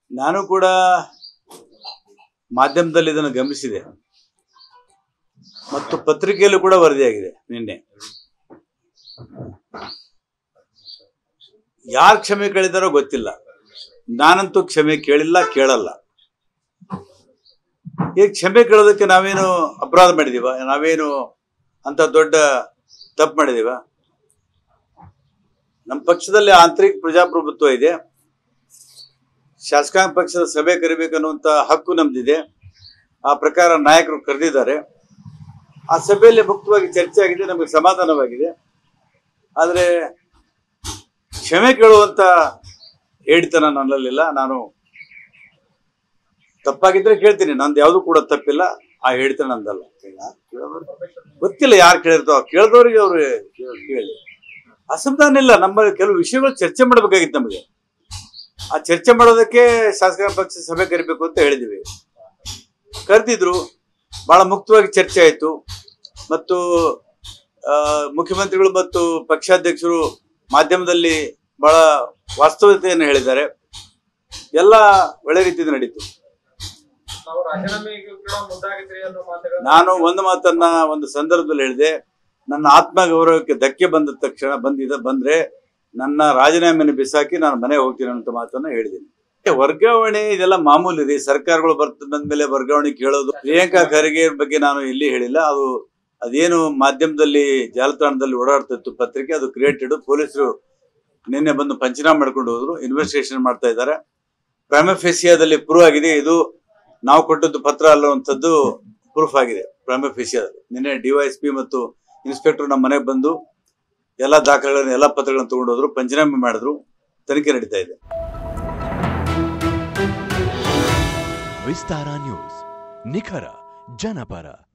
ನಾನು ಕೂಡ ಮಾಧ್ಯಮದಲ್ಲಿ ಇದನ್ನು ಗಮನಿಸಿದೆ ಮತ್ತು ಪತ್ರಿಕೆಯಲ್ಲೂ ಕೂಡ ವರದಿಯಾಗಿದೆ ನಿನ್ನೆ ಯಾರು ಕ್ಷಮೆ ಕೇಳಿದಾರೋ ಗೊತ್ತಿಲ್ಲ ನಾನಂತೂ ಕ್ಷಮೆ ಕೇಳಿಲ್ಲ ಕೇಳಲ್ಲ ಈಗ ಕ್ಷಮೆ ಕೇಳೋದಕ್ಕೆ ನಾವೇನು ಅಪರಾಧ ಮಾಡಿದೀವ ನಾವೇನು ಅಂತ ದೊಡ್ಡ ತಪ್ಪು ಮಾಡಿದೀವ ನಮ್ಮ ಪಕ್ಷದಲ್ಲಿ ಆಂತರಿಕ ಪ್ರಜಾಪ್ರಭುತ್ವ ಇದೆ ಶಾಸಕಾಂಗ ಪಕ್ಷದ ಸಭೆ ಕರಿಬೇಕನ್ನುವಂತ ಹಕ್ಕು ನಮ್ದಿದೆ ಆ ಪ್ರಕಾರ ನಾಯಕರು ಕರೆದಿದ್ದಾರೆ ಆ ಸಭೆಯಲ್ಲಿ ಮುಕ್ತವಾಗಿ ಚರ್ಚೆ ಆಗಿದೆ ನಮಗೆ ಸಮಾಧಾನವಾಗಿದೆ ಆದರೆ ಕ್ಷಮೆ ಕೇಳುವಂತ ಹೇಳಿತನ ನನ್ನಲ್ಲಿಲ್ಲ ನಾನು ತಪ್ಪಾಗಿದ್ರೆ ಕೇಳ್ತೀನಿ ನಂದು ಯಾವುದು ಕೂಡ ತಪ್ಪಿಲ್ಲ ಆ ಹೇಳಿತನ ನಂದಲ್ಲ ಗೊತ್ತಿಲ್ಲ ಯಾರು ಕೇಳಿರ್ತಾವ ಕೇಳಿದವ್ರಿಗೆ ಅವ್ರು ಕೇಳಿ ಅಸಮಾಧಾನ ಇಲ್ಲ ನಮ್ಮ ಕೆಲವು ವಿಷಯಗಳು ಚರ್ಚೆ ಮಾಡಬೇಕಾಗಿತ್ತು ನಮಗೆ ಆ ಚರ್ಚೆ ಮಾಡೋದಕ್ಕೆ ಶಾಸಕಾಂಗ ಪಕ್ಷ ಸಭೆ ಕರಿಬೇಕು ಅಂತ ಹೇಳಿದ್ವಿ ಕರೆದಿದ್ರು ಬಹಳ ಮುಕ್ತವಾಗಿ ಚರ್ಚೆ ಆಯಿತು ಮತ್ತು ಆ, ಮುಖ್ಯಮಂತ್ರಿಗಳು ಮತ್ತು ಪಕ್ಷಾಧ್ಯಕ್ಷರು ಮಾಧ್ಯಮದಲ್ಲಿ ಬಹಳ ವಾಸ್ತವತೆಯನ್ನು ಹೇಳಿದ್ದಾರೆ ಎಲ್ಲ ಒಳ್ಳೆ ರೀತಿಯಿಂದ ನಡೀತು ನಾವು ರಾಜೀನಾಮೆಗೆ ಕೂಡ ಮುಂದಾಗಿದ್ರಿ ಅನ್ನೋ ಮಾತುಗಳು ನಾನು ಒಂದು ಮಾತನ್ನ ಒಂದು ಸಂದರ್ಭದಲ್ಲಿ ಹೇಳಿದೆ ನನ್ನ ಆತ್ಮ ಗೌರವಕ್ಕೆ ಧಕ್ಕೆ ಬಂದ ತಕ್ಷಣ ಬಂದಿದ ಬಂದ್ರೆ ನನ್ನ ರಾಜೀನಾಮೆಯನ್ನು ಬಿಸಾಕಿ ನಾನು ಮನೆ ಹೋಗ್ತೀನಿ ಅಂತ ಮಾತನ್ನ ಹೇಳಿದ್ದೀನಿ ಏ, ವರ್ಗಾವಣೆ ಇದೆಲ್ಲ ಮಾಮೂಲಿ ರೀ ಸರ್ಕಾರಗಳು ಬರ್ತ ಬಂದ್ಮೇಲೆ ವರ್ಗಾವಣೆ ಕೇಳೋದು ಪ್ರಿಯಾಂಕಾ ಖರ್ಗೆ ಬಗ್ಗೆ ನಾನು ಇಲ್ಲಿ ಹೇಳಿಲ್ಲ ಅದು ಅದೇನು ಮಾಧ್ಯಮದಲ್ಲಿ ಜಾಲತಾಣದಲ್ಲಿ ಓಡಾಡ್ತಿತ್ತು ಪತ್ರಿಕೆ ಅದು ಕ್ರಿಯೇಟೆಡ್ ಪೊಲೀಸರು ನಿನ್ನೆ ಬಂದು ಪಂಚನಾಮ ಮಾಡ್ಕೊಂಡು ಹೋದ್ರು ಇನ್ವೆಸ್ಟಿಗೇಷನ್ ಮಾಡ್ತಾ ಇದ್ದಾರೆ ಪ್ರೈಮಫೇಸಿಯಾದಲ್ಲಿ ಪ್ರೂವ್ ಆಗಿದೆ ಇದು ನಾವು ಕೊಟ್ಟದ್ದು ಪತ್ರ ಅಲ್ಲುವಂಥದ್ದು ಪ್ರೂಫ್ ಆಗಿದೆ ಪ್ರೈಮಫೇಸಿಯಾದಲ್ಲಿ ನಿನ್ನೆ ಡಿವೈಎಸ್ಪಿ ಮತ್ತು ಇನ್ಸ್ಪೆಕ್ಟರ್ ನಮ್ಮ ಮನೆಗೆ ಬಂದು ಎಲ್ಲ ದಾಖಲೆಗಳನ್ನು ಎಲ್ಲ ಪತ್ರಗಳನ್ನು ತಗೊಂಡು ಹೋದ್ರು ಪಂಚನಾಮೆ ಮಾಡಿದ್ರು ತನಿಖೆ ನಡೀತಾ ಇದೆ ವಿಸ್ತಾರ ನ್ಯೂಸ್ ನಿಖರ ಜನಪರ